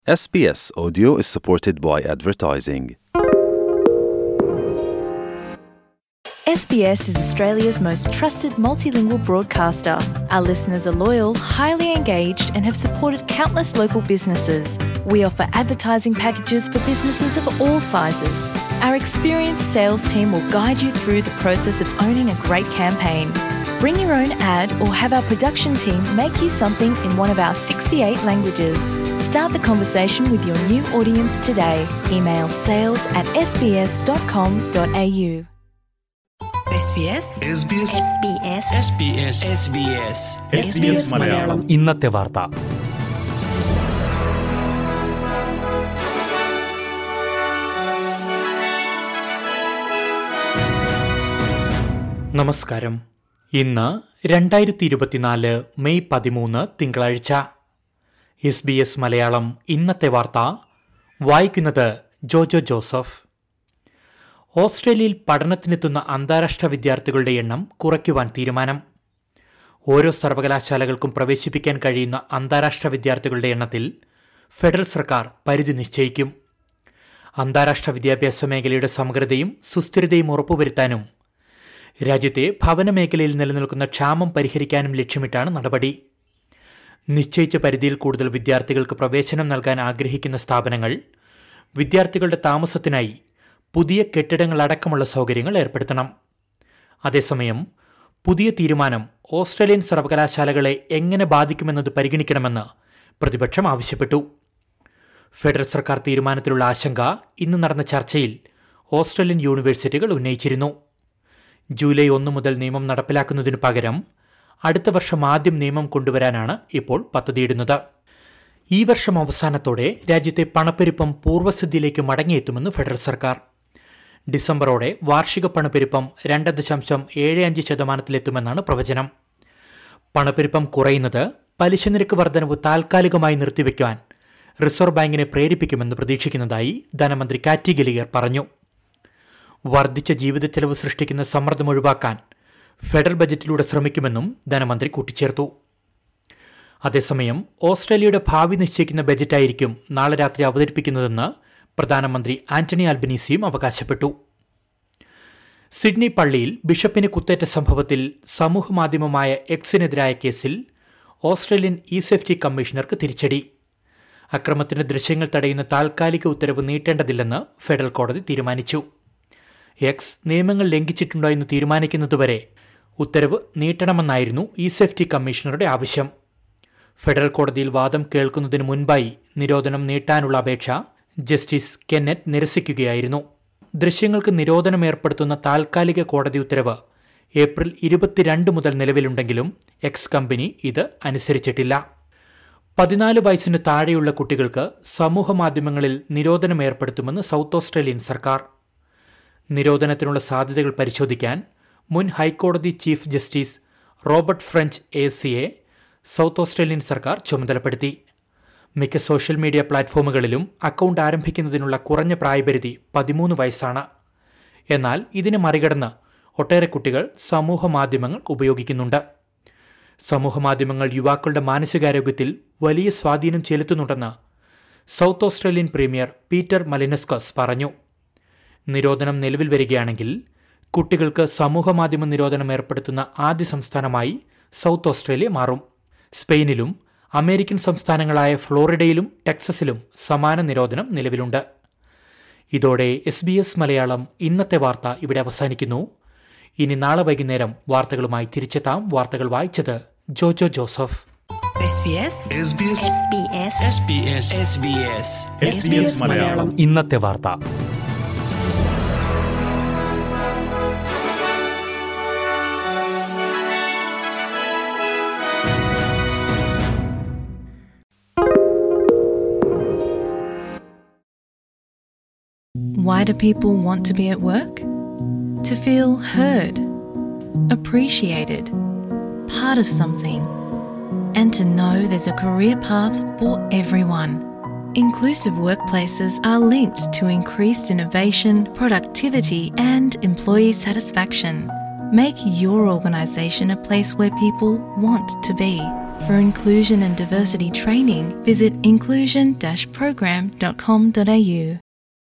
SBS Audio is supported by advertising. SBS is Australia's most trusted multilingual broadcaster. Our listeners are loyal, highly engaged, and have supported countless local businesses. We offer advertising packages for businesses of all sizes. Our experienced sales team will guide you through the process of owning a great campaign. Bring your own ad or have our production team make you something in one of our 68 languages. Start the conversation with your new audience today. Email sales at sbs.com.au. SBS SBS SBS SBS SBS SBS Malayalam ഇന്നത്തെ വാർത്ത നമസ്കാരം ഇന്ന് രണ്ടായിരത്തി ഇരുപത്തിനാല് May പതിമൂന്ന് തിങ്കളാഴ്ച S B S Malayalam ഇന്നത്തെ വാർത്ത വായിക്കുന്നത് ജോജോ ജോസഫ് ഓസ്ട്രേലിയയിൽ പഠനത്തിനെത്തുന്ന അന്താരാഷ്ട്ര വിദ്യാർത്ഥികളുടെ എണ്ണം കുറയ്ക്കുവാൻ തീരുമാനം ഓരോ സർവകലാശാലകൾക്കും പ്രവേശിപ്പിക്കാൻ കഴിയുന്ന അന്താരാഷ്ട്ര വിദ്യാർത്ഥികളുടെ എണ്ണത്തിൽ ഫെഡറൽ സർക്കാർ പരിധി നിശ്ചയിക്കും അന്താരാഷ്ട്ര വിദ്യാഭ്യാസ മേഖലയുടെ സമഗ്രതയും സുസ്ഥിരതയും ഉറപ്പുവരുത്താനും രാജ്യത്തെ ഭവന മേഖലയിൽ നിലനിൽക്കുന്ന ക്ഷാമം പരിഹരിക്കാനും ലക്ഷ്യമിട്ടാണ് നടപടി നിശ്ചയിച്ച പരിധിയിൽ കൂടുതൽ വിദ്യാർത്ഥികൾക്ക് പ്രവേശനം നൽകാൻ ആഗ്രഹിക്കുന്ന സ്ഥാപനങ്ങൾ വിദ്യാർത്ഥികളുടെ താമസത്തിനായി പുതിയ കെട്ടിടങ്ങളടക്കമുള്ള സൗകര്യങ്ങൾ ഏർപ്പെടുത്തണം അതേസമയം പുതിയ തീരുമാനം ഓസ്ട്രേലിയൻ സർവകലാശാലകളെ എങ്ങനെ ബാധിക്കുമെന്നത് പരിഗണിക്കണമെന്ന് പ്രതിപക്ഷം ആവശ്യപ്പെട്ടു ഫെഡറൽ സർക്കാർ തീരുമാനത്തിലുള്ള ആശങ്ക ഇന്ന് നടന്ന ചർച്ചയിൽ ഓസ്ട്രേലിയൻ യൂണിവേഴ്സിറ്റികൾ ഉന്നയിച്ചിരുന്നു ജൂലൈ ഒന്ന് മുതൽ നിയമം നടപ്പിലാക്കുന്നതിനു പകരം അടുത്ത വർഷം ആദ്യം നിയമം കൊണ്ടുവരാനാണ് ഇപ്പോൾ പദ്ധതിയിടുന്നത് ഈ വർഷം അവസാനത്തോടെ രാജ്യത്തെ പണപ്പെരുപ്പം പൂർവ്വസ്ഥിതിയിലേക്ക് മടങ്ങിയെത്തുമെന്ന് ഫെഡറൽ സർക്കാർ ഡിസംബറോടെ വാർഷിക പണപ്പെരുപ്പം രണ്ട് ദശാംശം ഏഴ് അഞ്ച് ശതമാനത്തിലെത്തുമെന്നാണ് പ്രവചനം പണപ്പെരുപ്പം കുറയുന്നത് പലിശ നിരക്ക് വർധനവ് താൽക്കാലികമായി നിർത്തിവെക്കാൻ റിസർവ് ബാങ്കിനെ പ്രേരിപ്പിക്കുമെന്ന് പ്രതീക്ഷിക്കുന്നതായി ധനമന്ത്രി കാറ്റി ഗലിയർ പറഞ്ഞു വർദ്ധിച്ച ജീവിത ചെലവ് സൃഷ്ടിക്കുന്ന സമ്മർദ്ദം ഒഴിവാക്കാൻ ഫെഡറൽ ബജറ്റിലൂടെ ശ്രമിക്കുമെന്നും ധനമന്ത്രി കൂട്ടിച്ചേർത്തു അതേസമയം ഓസ്ട്രേലിയയുടെ ഭാവി നിശ്ചയിക്കുന്ന ബജറ്റായിരിക്കും നാളെ രാത്രി അവതരിപ്പിക്കുന്നതെന്ന് പ്രധാനമന്ത്രി ആന്റണി അൽബനീസിയും അവകാശപ്പെട്ടു സിഡ്നി പള്ളിയിൽ ബിഷപ്പിന് കുത്തേറ്റ സംഭവത്തിൽ സമൂഹമാധ്യമമായ എക്സിനെതിരായ കേസിൽ ഓസ്ട്രേലിയൻ ഇ സേഫ്റ്റി കമ്മീഷണർക്ക് തിരിച്ചടി അക്രമത്തിന്റെ ദൃശ്യങ്ങൾ തടയുന്ന താൽക്കാലിക ഉത്തരവ് നീട്ടേണ്ടതില്ലെന്ന് ഫെഡറൽ കോടതി തീരുമാനിച്ചു എക്സ് നിയമങ്ങൾ ലംഘിച്ചിട്ടുണ്ടോ എന്ന് തീരുമാനിക്കുന്നതുവരെ ഉത്തരവ് നീട്ടണമെന്നായിരുന്നു ഇ സേഫ്റ്റി കമ്മീഷണറുടെ ആവശ്യം ഫെഡറൽ കോടതിയിൽ വാദം കേൾക്കുന്നതിന് മുൻപായി നിരോധനം നീട്ടാനുള്ള അപേക്ഷ ജസ്റ്റിസ് കെന്നറ്റ് നിരസിക്കുകയായിരുന്നു ദൃശ്യങ്ങൾക്ക് നിരോധനം ഏർപ്പെടുത്തുന്ന താൽക്കാലിക കോടതി ഉത്തരവ് ഏപ്രിൽ ഇരുപത്തിരണ്ട് മുതൽ നിലവിലുണ്ടെങ്കിലും എക്സ് കമ്പനി ഇത് അനുസരിച്ചിട്ടില്ല പതിനാല് വയസ്സിന് താഴെയുള്ള കുട്ടികൾക്ക് സമൂഹ മാധ്യമങ്ങളിൽ നിരോധനം ഏർപ്പെടുത്തുമെന്ന് സൗത്ത് ഓസ്ട്രേലിയൻ സർക്കാർ നിരോധനത്തിനുള്ള സാധ്യതകൾ പരിശോധിക്കാൻ മുൻ ഹൈക്കോടതി ചീഫ് ജസ്റ്റിസ് റോബർട്ട് ഫ്രഞ്ച് എ സിയെ സൗത്ത് ഓസ്ട്രേലിയൻ സർക്കാർ ചുമതലപ്പെടുത്തി മിക്ക സോഷ്യൽ മീഡിയ പ്ലാറ്റ്ഫോമുകളിലും അക്കൗണ്ട് ആരംഭിക്കുന്നതിനുള്ള കുറഞ്ഞ പ്രായപരിധി പതിമൂന്ന് വയസ്സാണ് എന്നാൽ ഇതിനെ മറികടന്ന് ഒട്ടേറെ കുട്ടികൾ സമൂഹ മാധ്യമങ്ങൾ ഉപയോഗിക്കുന്നുണ്ട് സമൂഹ മാധ്യമങ്ങൾ യുവാക്കളുടെ മാനസികാരോഗ്യത്തിൽ വലിയ സ്വാധീനം ചെലുത്തുന്നുണ്ടെന്ന് south Australian premier Peter Malinauskas പറഞ്ഞു നിരോധനം നിലവിൽ വരികയാണെങ്കിൽ കുട്ടികൾക്ക് സമൂഹമാധ്യമ നിരോധനം ഏർപ്പെടുത്തുന്ന ആദ്യ സംസ്ഥാനമായി സൗത്ത് ഓസ്ട്രേലിയ മാറും സ്പെയിനിലും അമേരിക്കൻ സംസ്ഥാനങ്ങളായ ഫ്ലോറിഡയിലും ടെക്സസിലും സമാന നിരോധനം നിലവിലുണ്ട് ഇതോടെ എസ് ബി എസ് മലയാളം ഇന്നത്തെ വാർത്ത ഇവിടെ അവസാനിക്കുന്നു ഇനി നാളെ വൈകുന്നേരം വാർത്തകളുമായി തിരിച്ചെത്താം വാർത്തകൾ വായിച്ചത് Jojo Joseph SBS SBS SBS SBS SBS SBS Malayalam ഇന്നത്തെ വാർത്ത Why do people want to be at work? To feel heard, appreciated, part of something, and to know there's a career path for everyone. Inclusive workplaces are linked to increased innovation, productivity, and employee satisfaction. Make your organisation a place where people want to be. For inclusion and diversity training, visit inclusion-program.com.au.